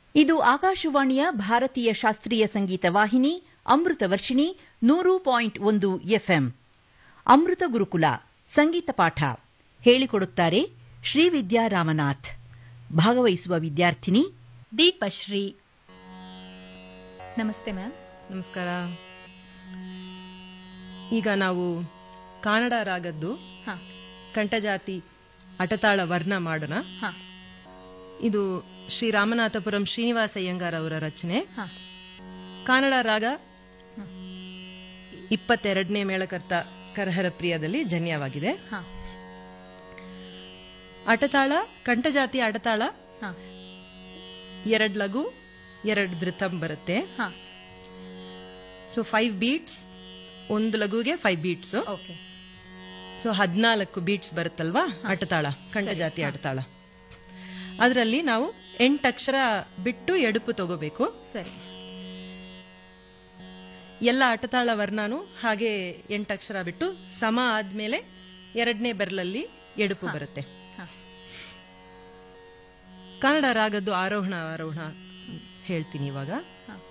ಇದು ಆಕಾಶವಾಣಿಯ ಭಾರತೀಯ ಶಾಸ್ತ್ರೀಯ ಸಂಗೀತ ವಾಹಿನಿ ಅಮೃತ ವರ್ಷಿಣಿ ನೂರು ಪಾಯಿಂಟ್ ಒಂದು ಎಫ್ಎಂ ಅಮೃತ ಗುರುಕುಲ ಸಂಗೀತ ಪಾಠ ಹೇಳಿಕೊಡುತ್ತಾರೆ ಶ್ರೀವಿದ್ಯಾ ರಾಮನಾಥ್ ಭಾಗವಹಿಸುವ ವಿದ್ಯಾರ್ಥಿನಿ ದೀಪಶ್ರೀ ನಮಸ್ತೆ ಮ್ಯಾಮ್ ನಮಸ್ಕಾರ ಈಗ ನಾವು ಕನ್ನಡ ರಾಗದ್ದು ಹಾ ಕಂಠಜಾತಿ ಅಟತಾಳ ವರ್ಣ ಮಾಡೋಣ ಹಾ ಇದು ಶ್ರೀ ರಾಮನಾಥಪುರಂ ಶ್ರೀನಿವಾಸ ಅಯ್ಯಂಗಾರ್ ಅವರ ರಚನೆ ಹಾ ಕನ್ನಡ ರಾಗ ಇಪ್ಪತ್ತೆರಡನೇ ಮೇಳಕರ್ತ ಕರಹರ ಪ್ರಿಯದಲ್ಲಿ ಜನ್ಯವಾಗಿದೆ ಹಾ ಅಟತಾಳ ಕಂಠಜಾತಿ ಅಟತಾಳ ಹಾ ಎರಡ್ ಲಘು ಎರಡ್ ಧೃತಂ ಬರುತ್ತೆ ಹಾ ಸೊ ಫೈವ್ ಬೀಟ್ಸ್ ಒಂದು ಲಘುಗೆ ಫೈವ್ ಬೀಟ್ಸ್ ಓಕೆ ಸೊ ಹದಿನಾಲ್ಕು ಬೀಟ್ಸ್ ಬರುತ್ತಲ್ವಾ ಅಟತಾಳ ಕಂಠಜಾತಿ ಅಟತಾಳ ಅದರಲ್ಲಿ ನಾವು ಎಂಟು ಅಕ್ಷರ ಬಿಟ್ಟು ಎಡುಪು ತಗೋಬೇಕು ಸರಿ ಎಲ್ಲ ಅಟತಾಳ ವರ್ಣನು ಹಾಗೆ ಎಂಟು ಅಕ್ಷರ ಬಿಟ್ಟು ಸಮ ಆದ್ಮೇಲೆ ಎರಡನೇ ಬೆರಳಲ್ಲಿ ಎಡುಪು ಬರುತ್ತೆ ಹಾ ಕನ್ನಡ ರಾಗದ್ದು ಆರೋಹಣ ಆರೋಹಣ ಹೇಳ್ತೀನಿ ಇವಾಗ ಹಾ